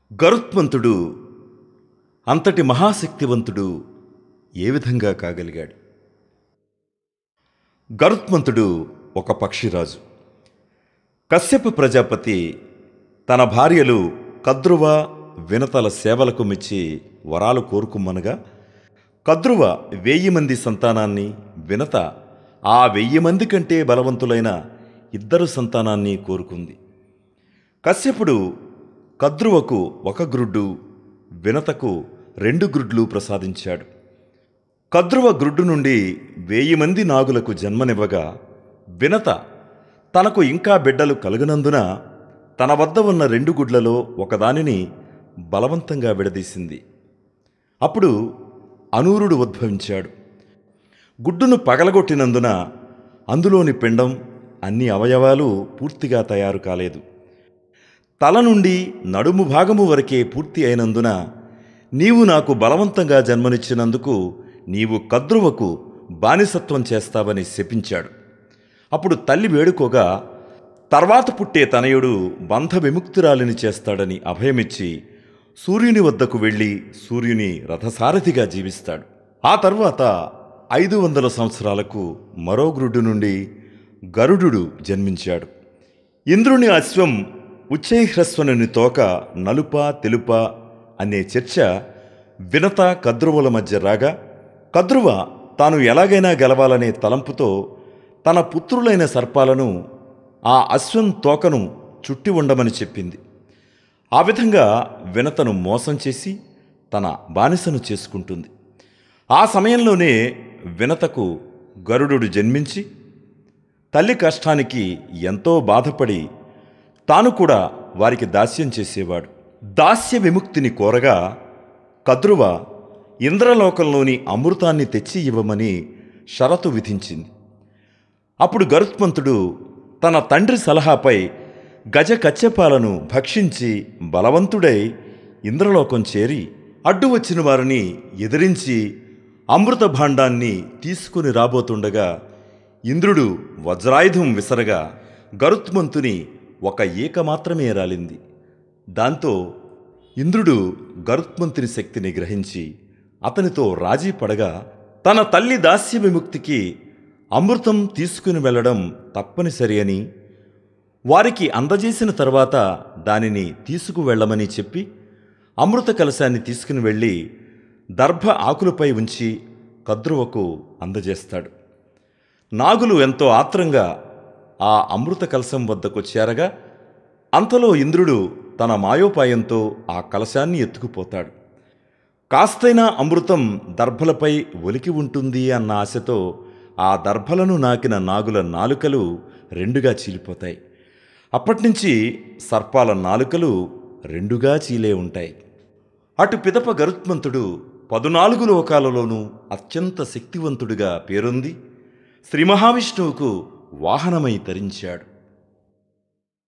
గరుత్మంతుడు అంతటి మహాశక్తివంతుడు ఏ విధంగా కాగలిగాడు గరుత్మంతుడు ఒక పక్షిరాజు కశ్యప ప్రజాపతి తన భార్యలు కద్రువ వినతల సేవలకు మెచ్చి వరాలు కోరుకుమ్మనగా కద్రువ వెయ్యి మంది సంతానాన్ని వినత ఆ వెయ్యి మంది కంటే బలవంతులైన ఇద్దరు సంతానాన్ని కోరుకుంది కశ్యపుడు కద్రువకు ఒక గ్రుడ్డు వినతకు రెండు గ్రుడ్లు ప్రసాదించాడు కద్రువ గ్రుడ్డు నుండి వెయ్యి మంది నాగులకు జన్మనివ్వగా వినత తనకు ఇంకా బిడ్డలు కలుగునందున తన వద్ద ఉన్న రెండు గుడ్లలో ఒకదానిని బలవంతంగా విడదీసింది అప్పుడు అనూరుడు ఉద్భవించాడు గుడ్డును పగలగొట్టినందున అందులోని పిండం అన్ని అవయవాలు పూర్తిగా తయారు కాలేదు తల నుండి నడుము భాగము వరకే పూర్తి అయినందున నీవు నాకు బలవంతంగా జన్మనిచ్చినందుకు నీవు కద్రువకు బానిసత్వం చేస్తావని శపించాడు అప్పుడు తల్లి వేడుకోగా తర్వాత పుట్టే తనయుడు బంధ విముక్తురాలిని చేస్తాడని అభయమిచ్చి సూర్యుని వద్దకు వెళ్ళి సూర్యుని రథసారథిగా జీవిస్తాడు ఆ తర్వాత ఐదు వందల సంవత్సరాలకు మరో గ్రుడ్డు నుండి గరుడు జన్మించాడు ఇంద్రుని అశ్వం ఉచ్చైహ్రస్వనుని తోక నలుప తెలుప అనే చర్చ వినత కద్రువుల మధ్య రాగా కద్రువ తాను ఎలాగైనా గెలవాలనే తలంపుతో తన పుత్రులైన సర్పాలను ఆ అశ్వం తోకను చుట్టి ఉండమని చెప్పింది ఆ విధంగా వినతను మోసం చేసి తన బానిసను చేసుకుంటుంది ఆ సమయంలోనే వినతకు గరుడు జన్మించి తల్లి కష్టానికి ఎంతో బాధపడి తాను కూడా వారికి దాస్యం చేసేవాడు దాస్య విముక్తిని కోరగా కద్రువ ఇంద్రలోకంలోని అమృతాన్ని తెచ్చి ఇవ్వమని షరతు విధించింది అప్పుడు గరుత్మంతుడు తన తండ్రి సలహాపై గజ కచ్చెపాలను భక్షించి బలవంతుడై ఇంద్రలోకం చేరి అడ్డు వచ్చిన వారిని ఎదిరించి అమృత భాండాన్ని తీసుకుని రాబోతుండగా ఇంద్రుడు వజ్రాయుధం విసరగా గరుత్మంతుని ఒక ఈక మాత్రమే రాలింది దాంతో ఇంద్రుడు గరుత్మంతుని శక్తిని గ్రహించి అతనితో రాజీ పడగా తన తల్లి దాస్య విముక్తికి అమృతం తీసుకుని వెళ్ళడం తప్పనిసరి అని వారికి అందజేసిన తర్వాత దానిని తీసుకువెళ్ళమని చెప్పి అమృత కలశాన్ని తీసుకుని వెళ్ళి దర్భ ఆకులపై ఉంచి కద్రువకు అందజేస్తాడు నాగులు ఎంతో ఆత్రంగా ఆ అమృత కలశం వద్దకు చేరగా అంతలో ఇంద్రుడు తన మాయోపాయంతో ఆ కలశాన్ని ఎత్తుకుపోతాడు కాస్తైనా అమృతం దర్భలపై ఒలికి ఉంటుంది అన్న ఆశతో ఆ దర్భలను నాకిన నాగుల నాలుకలు రెండుగా చీలిపోతాయి అప్పటినుంచి సర్పాల నాలుకలు రెండుగా చీలే ఉంటాయి అటు పిదప గరుత్మంతుడు పదునాలుగు లోకాలలోనూ అత్యంత శక్తివంతుడిగా పేరొంది శ్రీ మహావిష్ణువుకు వాహనమై తరించాడు